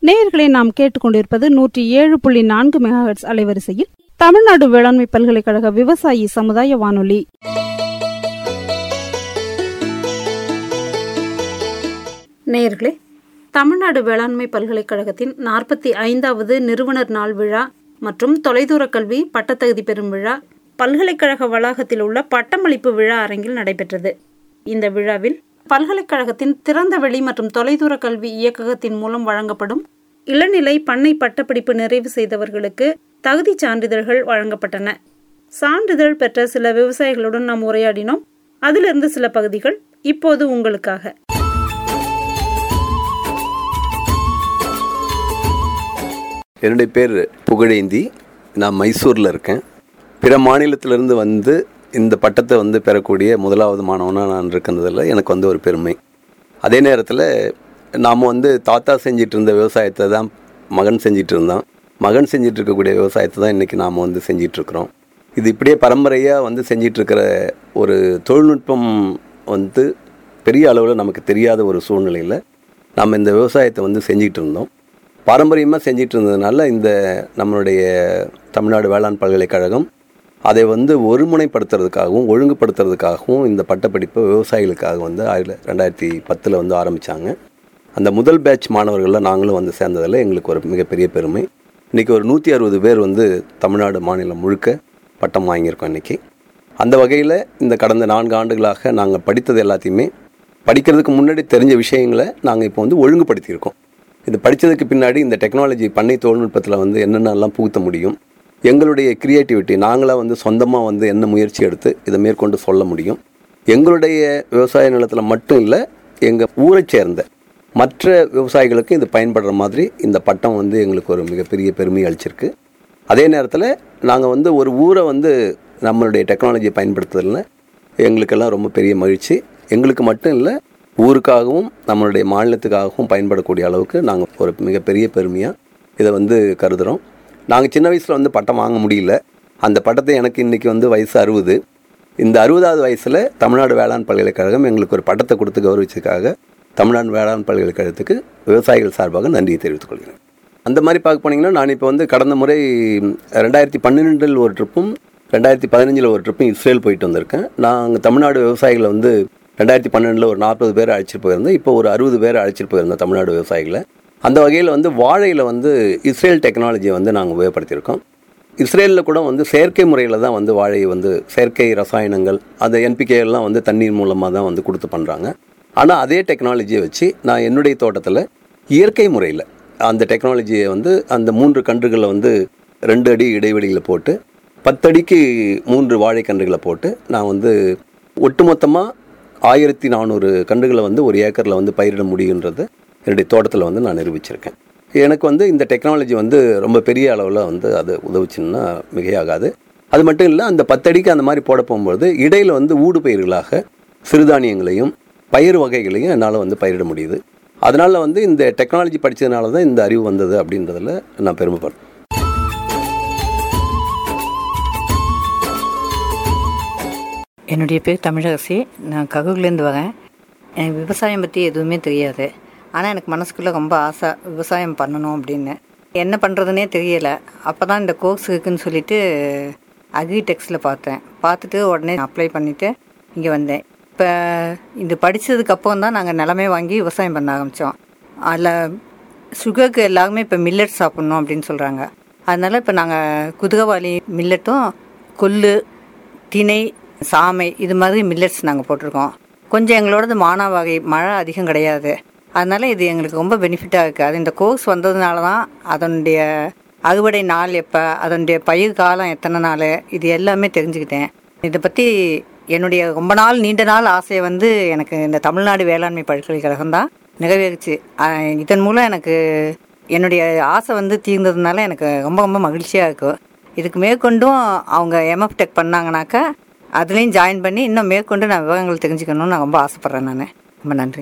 நேயர்களை நாம் கேட்டுக்கொண்டிருப்பது நூற்றி ஏழு புள்ளி நான்கு மெகாஹெட்ஸ் அலைவரிசையில் தமிழ்நாடு வேளாண்மை பல்கலைக்கழக விவசாயி சமுதாய வானொலி நேயர்களே தமிழ்நாடு வேளாண்மை பல்கலைக்கழகத்தின் நாற்பத்தி ஐந்தாவது நிறுவனர் நாள் விழா மற்றும் தொலைதூர கல்வி பட்டத்தகுதி பெறும் விழா பல்கலைக்கழக வளாகத்தில் உள்ள பட்டமளிப்பு விழா அரங்கில் நடைபெற்றது இந்த விழாவில் பல்கலைக்கழகத்தின் திறந்த வெளி மற்றும் தொலைதூர கல்வி இயக்ககத்தின் மூலம் வழங்கப்படும் இளநிலை பண்ணை பட்டப்படிப்பு நிறைவு செய்தவர்களுக்கு தகுதி சான்றிதழ்கள் வழங்கப்பட்டன சான்றிதழ் பெற்ற சில விவசாயிகளுடன் நாம் உரையாடினோம் அதிலிருந்து சில பகுதிகள் இப்போது உங்களுக்காக என்னுடைய பேர் புகழேந்தி நான் மைசூரில் இருக்கேன் பிற மாநிலத்திலிருந்து வந்து இந்த பட்டத்தை வந்து பெறக்கூடிய முதலாவது மாணவனாக நான் இருக்கிறதுல எனக்கு வந்து ஒரு பெருமை அதே நேரத்தில் நாம் வந்து தாத்தா செஞ்சிட்டு இருந்த விவசாயத்தை தான் மகன் செஞ்சிட்டு இருந்தான் மகன் செஞ்சிட்டு இருக்கக்கூடிய விவசாயத்தை தான் இன்றைக்கி நாம் வந்து செஞ்சிட்டு இருக்கிறோம் இது இப்படியே பரம்பரையாக வந்து செஞ்சிட்டு இருக்கிற ஒரு தொழில்நுட்பம் வந்து பெரிய அளவில் நமக்கு தெரியாத ஒரு சூழ்நிலையில் நாம் இந்த விவசாயத்தை வந்து செஞ்சிட்டு இருந்தோம் பாரம்பரியமாக செஞ்சிட்டு இருந்ததுனால இந்த நம்மளுடைய தமிழ்நாடு வேளாண் பல்கலைக்கழகம் அதை வந்து ஒருமுனைப்படுத்துறதுக்காகவும் ஒழுங்குபடுத்துறதுக்காகவும் இந்த பட்டப்படிப்பை விவசாயிகளுக்காக வந்து ஆயிர ரெண்டாயிரத்தி பத்தில் வந்து ஆரம்பித்தாங்க அந்த முதல் பேட்ச் மாணவர்களில் நாங்களும் வந்து சேர்ந்ததில் எங்களுக்கு ஒரு மிகப்பெரிய பெருமை இன்றைக்கி ஒரு நூற்றி அறுபது பேர் வந்து தமிழ்நாடு மாநிலம் முழுக்க பட்டம் வாங்கியிருக்கோம் இன்றைக்கி அந்த வகையில் இந்த கடந்த நான்கு ஆண்டுகளாக நாங்கள் படித்தது எல்லாத்தையுமே படிக்கிறதுக்கு முன்னாடி தெரிஞ்ச விஷயங்களை நாங்கள் இப்போ வந்து ஒழுங்குபடுத்தியிருக்கோம் இது படித்ததுக்கு பின்னாடி இந்த டெக்னாலஜி பண்ணை தொழில்நுட்பத்தில் வந்து என்னென்னலாம் புகுத்த முடியும் எங்களுடைய கிரியேட்டிவிட்டி நாங்களாக வந்து சொந்தமாக வந்து என்ன முயற்சி எடுத்து இதை மேற்கொண்டு சொல்ல முடியும் எங்களுடைய விவசாய நிலத்தில் மட்டும் இல்லை எங்கள் ஊரை சேர்ந்த மற்ற விவசாயிகளுக்கு இது பயன்படுற மாதிரி இந்த பட்டம் வந்து எங்களுக்கு ஒரு மிகப்பெரிய பெருமை அளிச்சிருக்கு அதே நேரத்தில் நாங்கள் வந்து ஒரு ஊரை வந்து நம்மளுடைய டெக்னாலஜியை பயன்படுத்துறதுல எங்களுக்கெல்லாம் ரொம்ப பெரிய மகிழ்ச்சி எங்களுக்கு மட்டும் இல்லை ஊருக்காகவும் நம்மளுடைய மாநிலத்துக்காகவும் பயன்படக்கூடிய அளவுக்கு நாங்கள் ஒரு மிகப்பெரிய பெருமையாக இதை வந்து கருதுகிறோம் நாங்கள் சின்ன வயசில் வந்து பட்டம் வாங்க முடியல அந்த பட்டத்தை எனக்கு இன்றைக்கி வந்து வயசு அறுபது இந்த அறுபதாவது வயசில் தமிழ்நாடு வேளாண் பல்கலைக்கழகம் எங்களுக்கு ஒரு பட்டத்தை கொடுத்து கௌரவிச்சதுக்காக தமிழ்நாடு வேளாண் பல்கலைக்கழகத்துக்கு விவசாயிகள் சார்பாக நன்றியை தெரிவித்துக் கொள்கிறேன் அந்த மாதிரி பார்க்க போனீங்கன்னா நான் இப்போ வந்து கடந்த முறை ரெண்டாயிரத்தி பன்னிரெண்டில் ஒரு ட்ரிப்பும் ரெண்டாயிரத்தி பதினஞ்சில் ஒரு ட்ரிப்பும் இஸ்ரேல் போயிட்டு வந்திருக்கேன் நாங்கள் தமிழ்நாடு விவசாயிகளை வந்து ரெண்டாயிரத்தி பன்னெண்டில் ஒரு நாற்பது பேர் அழைச்சிட்டு போயிருந்தோம் இப்போ ஒரு அறுபது பேர் அழைச்சிட்டு போயிருந்தோம் தமிழ்நாடு விவசாயிகளை அந்த வகையில் வந்து வாழையில் வந்து இஸ்ரேல் டெக்னாலஜியை வந்து நாங்கள் உபயோகப்படுத்தியிருக்கோம் இஸ்ரேலில் கூட வந்து செயற்கை முறையில் தான் வந்து வாழையை வந்து செயற்கை ரசாயனங்கள் அந்த என்பிகே எல்லாம் வந்து தண்ணீர் மூலமாக தான் வந்து கொடுத்து பண்ணுறாங்க ஆனால் அதே டெக்னாலஜியை வச்சு நான் என்னுடைய தோட்டத்தில் இயற்கை முறையில் அந்த டெக்னாலஜியை வந்து அந்த மூன்று கன்றுகளை வந்து ரெண்டு அடி இடைவெளியில் போட்டு பத்தடிக்கு மூன்று வாழைக்கன்றுகளை போட்டு நான் வந்து ஒட்டுமொத்தமாக ஆயிரத்தி நானூறு கன்றுகளை வந்து ஒரு ஏக்கரில் வந்து பயிரிட முடியுன்றது என்னுடைய தோட்டத்தில் வந்து நான் நிரூபிச்சிருக்கேன் எனக்கு வந்து இந்த டெக்னாலஜி வந்து ரொம்ப பெரிய அளவில் வந்து அது உதவுச்சுன்னா மிகையாகாது அது மட்டும் இல்லை அந்த பத்தடிக்கு அந்த மாதிரி போட போகும்போது இடையில் வந்து ஊடு பயிர்களாக சிறுதானியங்களையும் பயிர் வகைகளையும் என்னால் வந்து பயிரிட முடியுது அதனால் வந்து இந்த டெக்னாலஜி படித்ததுனால தான் இந்த அறிவு வந்தது அப்படின்றதில் நான் பெருமைப்படுறேன் என்னுடைய பேர் தமிழரசி நான் கரூர்லேருந்து வரேன் எனக்கு விவசாயம் பற்றி எதுவுமே தெரியாது ஆனால் எனக்கு மனசுக்குள்ளே ரொம்ப ஆசை விவசாயம் பண்ணணும் அப்படின்னு என்ன பண்ணுறதுனே தெரியலை அப்போ தான் இந்த கோர்ஸ் இருக்குதுன்னு சொல்லிட்டு அக்ரிடெக்ஸில் பார்த்தேன் பார்த்துட்டு உடனே அப்ளை பண்ணிவிட்டு இங்கே வந்தேன் இப்போ இது படித்ததுக்கு அப்புறம் தான் நாங்கள் நிலமே வாங்கி விவசாயம் பண்ண ஆரம்பித்தோம் அதில் சுகருக்கு எல்லாருமே இப்போ மில்லட் சாப்பிட்ணும் அப்படின்னு சொல்கிறாங்க அதனால் இப்போ நாங்கள் குதிரவாளி மில்லட்டும் கொள்ளு திணை சாமை இது மாதிரி மில்லட்ஸ் நாங்கள் போட்டிருக்கோம் கொஞ்சம் எங்களோடது மானா வகை மழை அதிகம் கிடையாது அதனால் இது எங்களுக்கு ரொம்ப பெனிஃபிட்டாக இருக்குது அது இந்த கோர்ஸ் வந்ததுனால தான் அதனுடைய அறுவடை நாள் எப்போ அதனுடைய பயிர் காலம் எத்தனை நாள் இது எல்லாமே தெரிஞ்சுக்கிட்டேன் இதை பற்றி என்னுடைய ரொம்ப நாள் நீண்ட நாள் ஆசையை வந்து எனக்கு இந்த தமிழ்நாடு வேளாண்மை பல்கலைக்கழகம் தான் நிறைவேறுச்சு அஹ் இதன் மூலம் எனக்கு என்னுடைய ஆசை வந்து தீர்ந்ததுனால எனக்கு ரொம்ப ரொம்ப மகிழ்ச்சியாக இருக்கும் இதுக்கு மேற்கொண்டும் அவங்க எம்எஃப் டெக் பண்ணாங்கனாக்கா அதுலேயும் ஜாயின் பண்ணி இன்னும் மேற்கொண்டு நான் விவரங்கள் தெரிஞ்சுக்கணும்னு நான் ரொம்ப ஆசைப்பட்றேன் நான் ரொம்ப நன்றி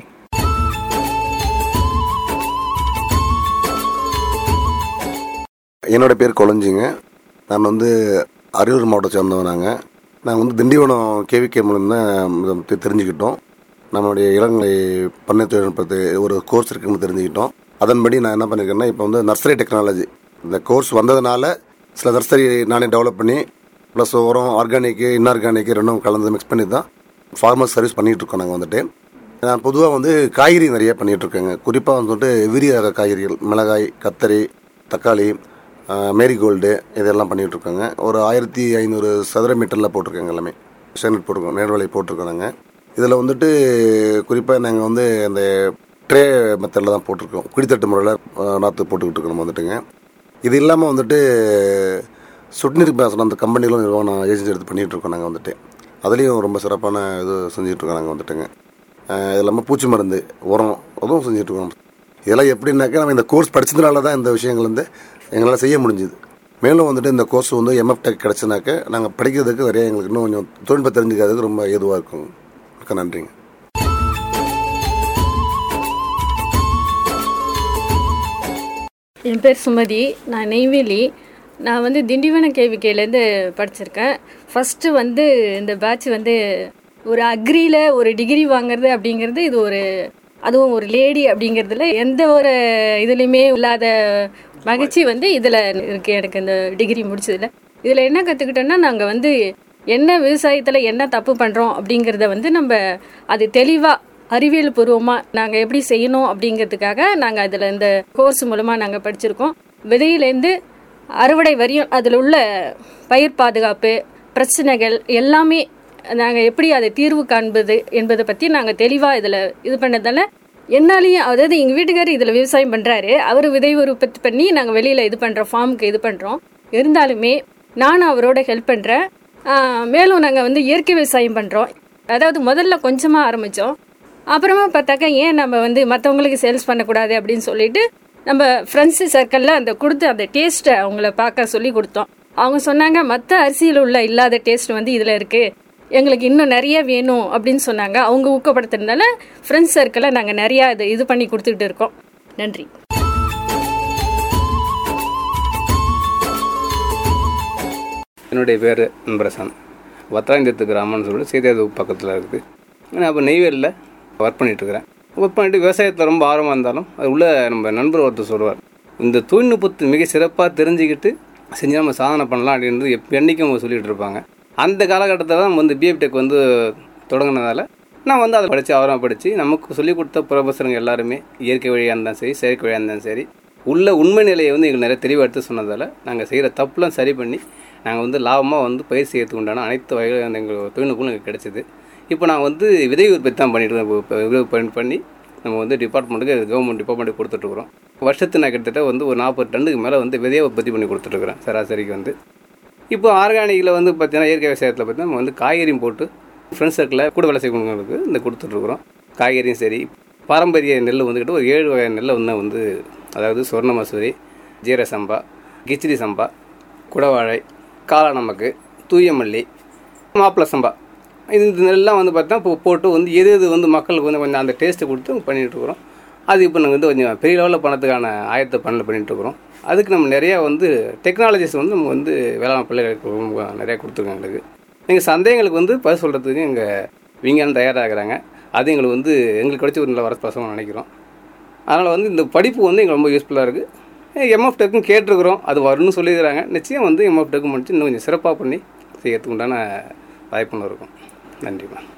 என்னோட பேர் கொளஞ்சிங்க நான் வந்து அரியலூர் மாவட்டத்தை சேர்ந்தவன் நாங்கள் நாங்கள் வந்து திண்டிவனம் கேவிகே மூலம் தான் இதை பற்றி தெரிஞ்சுக்கிட்டோம் நம்மளுடைய இளங்கலை பண்ணை தொழில்நுட்பத்தை ஒரு கோர்ஸ் இருக்குன்னு தெரிஞ்சுக்கிட்டோம் அதன்படி நான் என்ன பண்ணியிருக்கேன்னா இப்போ வந்து நர்சரி டெக்னாலஜி இந்த கோர்ஸ் வந்ததுனால சில நர்சரி நானே டெவலப் பண்ணி ப்ளஸ் உரம் ஆர்கானிக்கு இன்ஆர்கானிக்கு ரெண்டும் கலந்து மிக்ஸ் பண்ணி தான் ஃபார்மர் சர்வீஸ் பண்ணிட்டு இருக்கோம் நாங்கள் வந்துட்டு நான் பொதுவாக வந்து காய்கறி நிறைய பண்ணிட்டு இருக்கேங்க குறிப்பாக வந்துட்டு விரி ரக காய்கறிகள் மிளகாய் கத்தரி தக்காளி மேரிகோல்டு இதெல்லாம் பண்ணிட்டு இருக்கோங்க ஒரு ஆயிரத்தி ஐநூறு சதுர மீட்டரில் போட்டிருக்கேங்க எல்லாமே ஷெனட் போட்டிருக்கோம் நேர்வலை போட்டிருக்கோம் நாங்கள் இதில் வந்துட்டு குறிப்பாக நாங்கள் வந்து அந்த ட்ரே மெத்தடில் தான் போட்டிருக்கோம் குடித்தட்டு முறையில் நாற்று போட்டுக்கிட்டு இருக்கோம் நம்ம வந்துட்டுங்க இது இல்லாமல் வந்துட்டு சொட்டுநீர் பாசனம் அந்த கம்பெனிகளும் நிர்வாகம் ஏஜென்சி எடுத்து பண்ணிகிட்டு இருக்கோம் நாங்கள் வந்துட்டு அதுலேயும் ரொம்ப சிறப்பான இது செஞ்சுட்டு இருக்கோம் நாங்கள் வந்துட்டுங்க அஹ் இது இல்லாமல் பூச்சி மருந்து உரம் அதுவும் செஞ்சுட்டு இருக்கோம் இதெல்லாம் எப்படின்னாக்கா நம்ம இந்த கோர்ஸ் படிச்சதுனால தான் இந்த விஷயங்கள் வந்து எங்களால் செய்ய முடிஞ்சுது மேலும் வந்துட்டு இந்த கோர்ஸ் வந்து எம்எஃப் டெக் கிடச்சுனாக்க நாங்கள் படிக்கிறதுக்கு நிறைய எங்களுக்கு இன்னும் கொஞ்சம் தொழில்நுட்பம் தெரிஞ்சுக்கிறதுக்கு ரொம்ப ஏதுவாக இருக்கும் மிக்க நன்றிங்க என் பேர் சுமதி நான் நெய்வேலி நான் வந்து திண்டிவனம் கேவிக்கையிலேருந்து படிச்சிருக்கேன் ஃபஸ்ட்டு வந்து இந்த பேட்ச் வந்து ஒரு அக்ரியில் ஒரு டிகிரி வாங்குறது அப்படிங்கிறது இது ஒரு அதுவும் ஒரு லேடி அப்படிங்கிறதுல எந்த ஒரு இதுலேயுமே இல்லாத மகிழ்ச்சி வந்து இதில் இருக்குது எனக்கு இந்த டிகிரி முடிச்சதில் இதில் என்ன கற்றுக்கிட்டோன்னா நாங்கள் வந்து என்ன விவசாயத்தில் என்ன தப்பு பண்ணுறோம் அப்படிங்கிறத வந்து நம்ம அது தெளிவாக அறிவியல் பூர்வமாக நாங்கள் எப்படி செய்யணும் அப்படிங்கிறதுக்காக நாங்கள் அதில் இந்த கோர்ஸ் மூலமாக நாங்கள் படிச்சிருக்கோம் விதையிலேருந்து அறுவடை வரையும் அதில் உள்ள பயிர் பாதுகாப்பு பிரச்சனைகள் எல்லாமே நாங்கள் எப்படி அதை தீர்வு காண்பது என்பதை பற்றி நாங்கள் தெளிவாக இதில் இது பண்ணதால என்னாலையும் அதாவது எங்கள் வீட்டுக்காரர் இதில் விவசாயம் பண்ணுறாரு அவர் விதை உற்பத்தி பண்ணி நாங்கள் வெளியில் இது பண்ணுறோம் ஃபார்முக்கு இது பண்ணுறோம் இருந்தாலுமே நானும் அவரோட ஹெல்ப் பண்ணுறேன் மேலும் நாங்கள் வந்து இயற்கை விவசாயம் பண்ணுறோம் அதாவது முதல்ல கொஞ்சமாக ஆரம்பித்தோம் அப்புறமா பார்த்தாக்கா ஏன் நம்ம வந்து மற்றவங்களுக்கு சேல்ஸ் பண்ணக்கூடாது அப்படின்னு சொல்லிட்டு நம்ம ஃப்ரெண்ட்ஸ் சர்க்கிளில் அந்த கொடுத்த அந்த டேஸ்ட்டை அவங்கள பார்க்க சொல்லி கொடுத்தோம் அவங்க சொன்னாங்க மற்ற அரிசியில் உள்ள இல்லாத டேஸ்ட் வந்து இதில் இருக்குது எங்களுக்கு இன்னும் நிறைய வேணும் அப்படின்னு சொன்னாங்க அவங்க ஊக்கப்படுத்துறதுனால ஃப்ரெண்ட்ஸ் சர்க்கிளில் நாங்கள் நிறையா இது இது பண்ணி கொடுத்துக்கிட்டு இருக்கோம் நன்றி என்னுடைய பேர் அன்பரசன் வத்தாயந்தத்து கிராமம்னு சொல்லிட்டு சீதையது பக்கத்தில் இருக்குது நான் இப்போ நெய்வேலியில் ஒர்க் பண்ணிகிட்ருக்கிறேன் ஒர்க் பண்ணிட்டு விவசாயத்தில் ரொம்ப ஆர்வமாக இருந்தாலும் அது உள்ள நம்ம நண்பர் ஒருத்தர் சொல்லுவார் இந்த தொழில்நுட்பத்தை மிக சிறப்பாக தெரிஞ்சுக்கிட்டு செஞ்சு நம்ம சாதனை பண்ணலாம் அப்படின்றது எப் என்றைக்கும் அவங்க சொல்லிகிட்டு இருப்பாங்க அந்த காலகட்டத்தில் தான் வந்து பிஎஃப் டெக் வந்து தொடங்கினதால நான் வந்து அதை படித்து ஆர்வமாக படித்து நமக்கு சொல்லிக் கொடுத்த ப்ரொஃபஸருங்க எல்லாருமே இயற்கை வழியாக இருந்தாலும் சரி செயற்கை வழியாக இருந்தாலும் சரி உள்ள உண்மை நிலையை வந்து எங்களுக்கு நிறைய தெளிவாக எடுத்து சொன்னதால் நாங்கள் செய்கிற தப்புலாம் சரி பண்ணி நாங்கள் வந்து லாபமாக வந்து பயிர் செய்யறதுக்கு உண்டான அனைத்து வகைகளும் அந்த எங்கள் தொழில்நுட்பம் எங்களுக்கு கிடைச்சிது இப்போ நான் வந்து விதை உற்பத்தி தான் பண்ணிட்டு இருக்கோம் இப்போ விதை உற்பத்தி பண்ணி நம்ம வந்து டிபார்ட்மெண்ட்டுக்கு கவர்மெண்ட் டிபார்ட்மெண்ட்டுக்கு கொடுத்துட்ருக்குறோம் வருஷத்துக்கு நான் கிட்டத்தட்ட வந்து ஒரு நாற்பது டன்னுக்கு மேலே வந்து விதையை உற்பத்தி பண்ணி கொடுத்துட்ருக்குறேன் சராசரிக்கு வந்து இப்போ ஆர்கானிக்கில் வந்து பார்த்தீங்கன்னா இயற்கை விவசாயத்தில் பார்த்தீங்கன்னா நம்ம வந்து காய்கறியும் போட்டு ஃப்ரெண்ட்ஸ் சர்க்கிளில் கூட வேலை செய்யக்கூடியவங்களுக்கு இந்த கொடுத்துட்ருக்குறோம் காய்கறியும் சரி பாரம்பரிய நெல் வந்துக்கிட்டு ஒரு ஏழு வகை நெல்லை வந்து வந்து அதாவது சொர்ண மசூரி ஜீர சம்பா கிச்சிடி சம்பா குடவாழை காளாநமக்கு தூயமல்லி மாப்பிள சம்பா இது இந்த நெல்லாம் வந்து பார்த்தா இப்போ போட்டு வந்து எது எது வந்து மக்களுக்கு வந்து கொஞ்சம் அந்த டேஸ்ட்டு கொடுத்து பண்ணிட்டு இருக்கிறோம் அது இப்போ நாங்கள் வந்து கொஞ்சம் பெரிய லெவலில் பணத்துக்கான ஆயத்த பண்ணல பண்ணிட்டு இருக்கிறோம் அதுக்கு நம்ம நிறையா வந்து டெக்னாலஜிஸ் வந்து நம்ம வந்து வேளாண் பிள்ளைகளுக்கு ரொம்ப நிறையா கொடுத்துருக்காங்க எங்களுக்கு எங்கள் சந்தேகங்களுக்கு வந்து பதில் சொல்கிறதுக்கு எங்கள் விஞ்ஞானம் தயாராகிறாங்க அது எங்களுக்கு வந்து எங்களுக்கு கிடைச்ச ஒரு நல்ல வரப்பிரசவம் நினைக்கிறோம் அதனால் வந்து இந்த படிப்பு வந்து எங்களுக்கு ரொம்ப யூஸ்ஃபுல்லாக இருக்குது எம்எஃப் டெக்கும் கேட்டிருக்கிறோம் அது வரும்னு சொல்லியிருக்கிறாங்க நிச்சயம் வந்து எம்எஃப் டெக்கும் முடிச்சு இன்னும் கொஞ்சம் சிறப்பாக பண்ணி செய்யறதுக்கு உண்டான வாய்ப்புன்னு இருக்கும் நன்றிம்மா